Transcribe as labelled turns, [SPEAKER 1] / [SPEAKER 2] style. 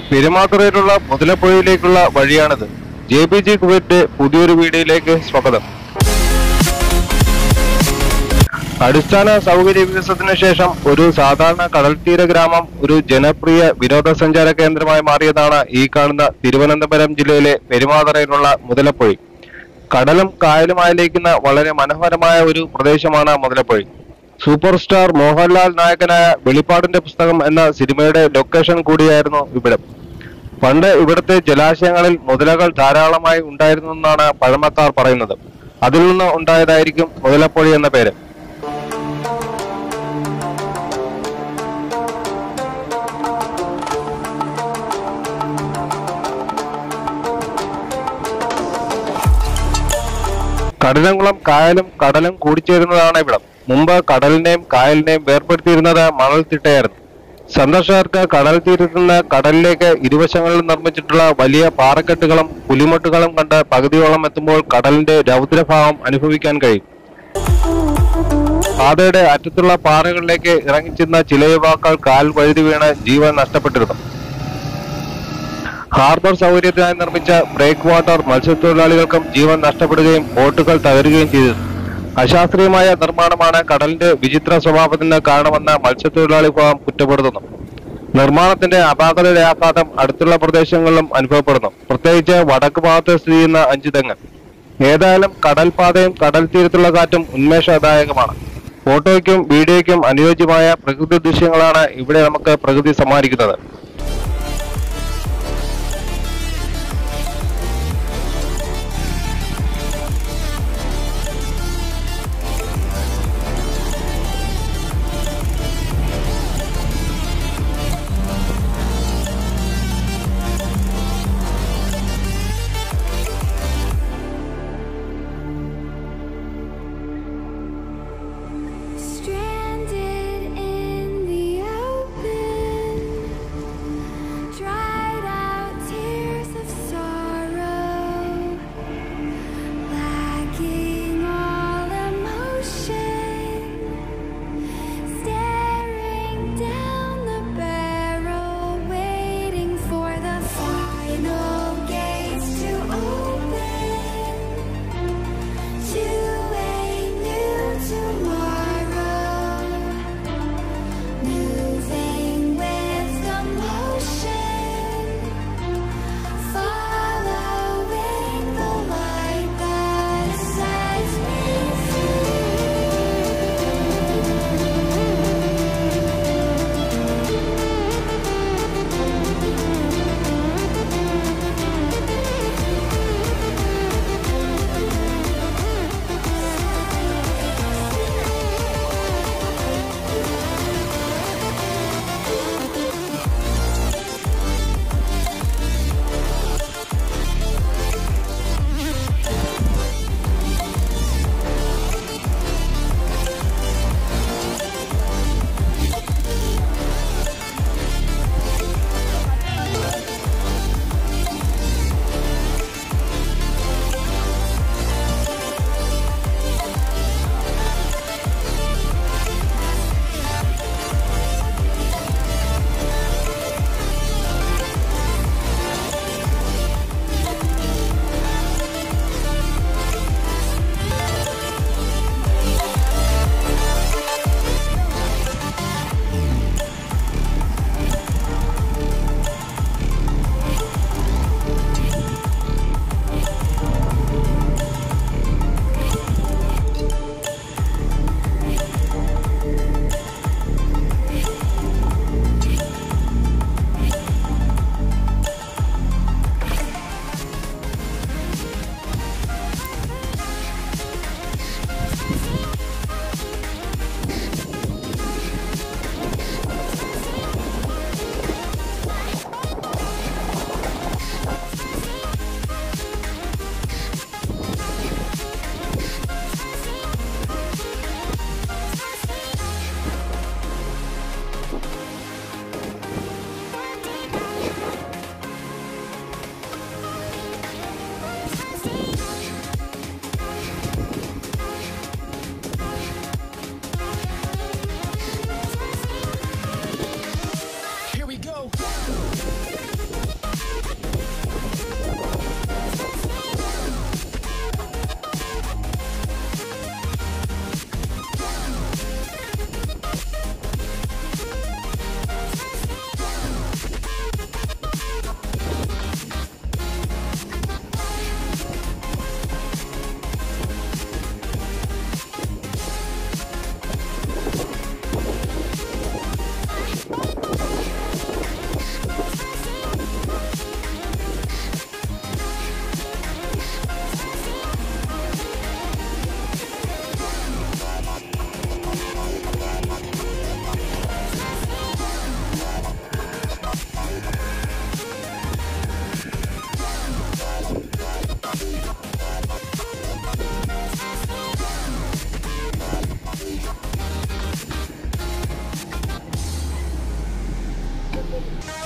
[SPEAKER 1] പെരുമാതുറയിലുള്ള മുതലപ്പുഴയിലേക്കുള്ള വഴിയാണിത് J B G Kuwait പുതിയൊരു വീഡിയോയിലേക്ക് സ്വാഗതം അടിസ്ഥാന സൗകര്യ വികസനത്തിന് ശേഷം ഒരു സാധാരണ കടൽത്തീര ഗ്രാമം ഒരു ജനപ്രിയ വിനോദസഞ്ചാര കേന്ദ്രമായി മാറിയതാണ് ഈ കാണുന്ന തിരുവനന്തപുരം ജില്ലയിലെ പെരുമാതുറയിലുള്ള മുതലപ്പുഴി കടലും കായലുമായി ലയിക്കുന്ന വളരെ മനോഹരമായ ഒരു പ്രദേശമാണ് മുതലപ്പുഴി സൂപ്പർ സ്റ്റാർ മോഹൻലാൽ നായകനായ വെളിപ്പാടിന്റെ പുസ്തകം എന്ന സിനിമയുടെ ലൊക്കേഷൻ കൂടിയായിരുന്നു ഇവിടം പണ്ട് ഇവിടുത്തെ ജലാശയങ്ങളിൽ മുതലകൾ ധാരാളമായി ഉണ്ടായിരുന്നെന്നാണ് പഴമക്കാർ പറയുന്നത് അതിൽ നിന്ന് ഉണ്ടായതായിരിക്കും മുതലപ്പുഴി എന്ന പേര് കടലംകുളം കായലും കടലും കൂടിച്ചേരുന്നതാണ് ഇവിടം മുമ്പ് കടലിനെയും കായലിനെയും വേർപെടുത്തിയിരുന്നത് മണൽത്തിട്ടയായിരുന്നു സന്ദർശകർക്ക് കടൽ തീരത്ത് നിന്ന് കടലിലേക്ക് ഇരുവശങ്ങളിലും നിർമ്മിച്ചിട്ടുള്ള വലിയ പാറക്കെട്ടുകളും പുലിമുട്ടുകളും കണ്ട് പകുതിയോളം എത്തുമ്പോൾ കടലിന്റെ രൗദ്രഭാവം അനുഭവിക്കാൻ കഴിയും പാതയുടെ അറ്റത്തുള്ള പാറകളിലേക്ക് ഇറങ്ങിച്ചെന്ന ചില യുവാക്കൾ കാൽ വഴുതി വീണ് ജീവൻ നഷ്ടപ്പെട്ടിരുന്നു ഹാർബർ സൗകര്യത്തിനായി നിർമ്മിച്ച ബ്രേക്ക് വാട്ടർ മത്സ്യത്തൊഴിലാളികൾക്കും ജീവൻ നഷ്ടപ്പെടുകയും ബോട്ടുകൾ തകരുകയും ചെയ്തു അശാസ്ത്രീയമായ നിർമ്മാണമാണ് കടലിന്റെ വിചിത്ര സ്വഭാവത്തിന് കാരണമെന്ന് മത്സ്യത്തൊഴിലാളി വിഭാഗം കുറ്റപ്പെടുത്തുന്നു നിർമ്മാണത്തിന്റെ അപാകതയുടെ ആഘാതം അടുത്തുള്ള പ്രദേശങ്ങളിലും അനുഭവപ്പെടുന്നു പ്രത്യേകിച്ച് വടക്ക് ഭാഗത്ത് സ്ഥിതി ചെയ്യുന്ന അഞ്ചു തെങ്ങ് ഏതായാലും കടൽപാതയും കടൽ തീരത്തുള്ള കാറ്റും ഉന്മേഷദായകമാണ് ഫോട്ടോയ്ക്കും വീഡിയോയ്ക്കും അനുയോജ്യമായ പ്രകൃതി ദൃശ്യങ്ങളാണ് ഇവിടെ നമുക്ക് പ്രകൃതി സമ്മാനിക്കുന്നത്
[SPEAKER 2] Stranded in the open, വരുന്നത്